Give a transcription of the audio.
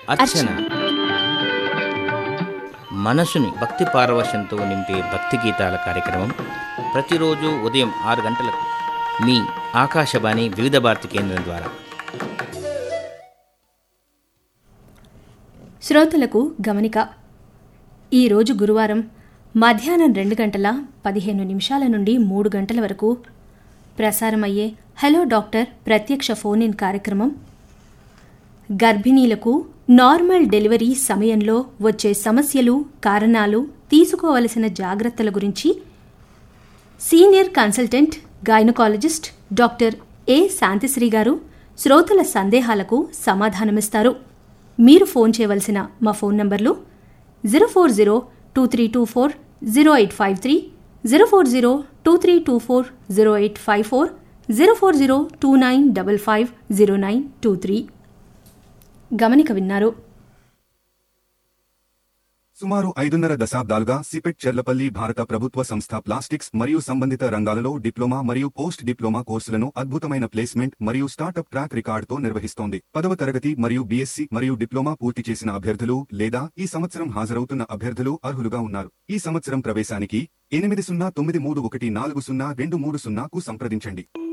అర్చన మనసుని భక్తి పారవశ్యంతో నింపే భక్తి గీతాల కార్యక్రమం ప్రతిరోజు ఉదయం ఆరు గంటలకు మీ ఆకాశవాణి వివిధ భారతి కేంద్రం ద్వారా శ్రోతలకు గమనిక ఈరోజు గురువారం మధ్యాహ్నం రెండు గంటల పదిహేను నిమిషాల నుండి మూడు గంటల వరకు ప్రసారమయ్యే హలో డాక్టర్ ప్రత్యక్ష ఫోన్ ఇన్ కార్యక్రమం గర్భిణీలకు నార్మల్ డెలివరీ సమయంలో వచ్చే సమస్యలు కారణాలు తీసుకోవలసిన జాగ్రత్తల గురించి senior consultant gynaecologist doctor A Shantisri గారు శ్రోతల సందేహాలకు సమాధానమిస్తారు మీరు ఫోన్ చేయవలసిన మా ఫోన్ నంబర్లు zero four zero two three two four zero eight five three zero four zero two three two four zero eight five four zero four zero two nine double five zero nine two three గమనిక విన్నారు సుమారు ఐదున్నర దశాబ్దాలుగా CIPET Cherlapally భారత ప్రభుత్వ సంస్థ plastics మరియు సంబంధిత రంగాలలో డిప్లొమా మరియు పోస్ట్ డిప్లొమా కోర్సులను అద్భుతమైన ప్లేస్మెంట్ మరియు స్టార్టప్ ట్రాక్ రికార్డుతో నిర్వహిస్తోంది పదవ తరగతి మరియు బీఎస్సీ మరియు డిప్లొమా పూర్తి చేసిన అభ్యర్థులు లేదా ఈ సంవత్సరం హాజరవుతున్న అభ్యర్థులు అర్హులుగా ఉన్నారు ఈ సంవత్సరం ప్రవేశానికి ఎనిమిది సున్నా తొమ్మిది మూడు ఒకటి నాలుగు సున్నా రెండు మూడు సున్నాకు సంప్రదించండి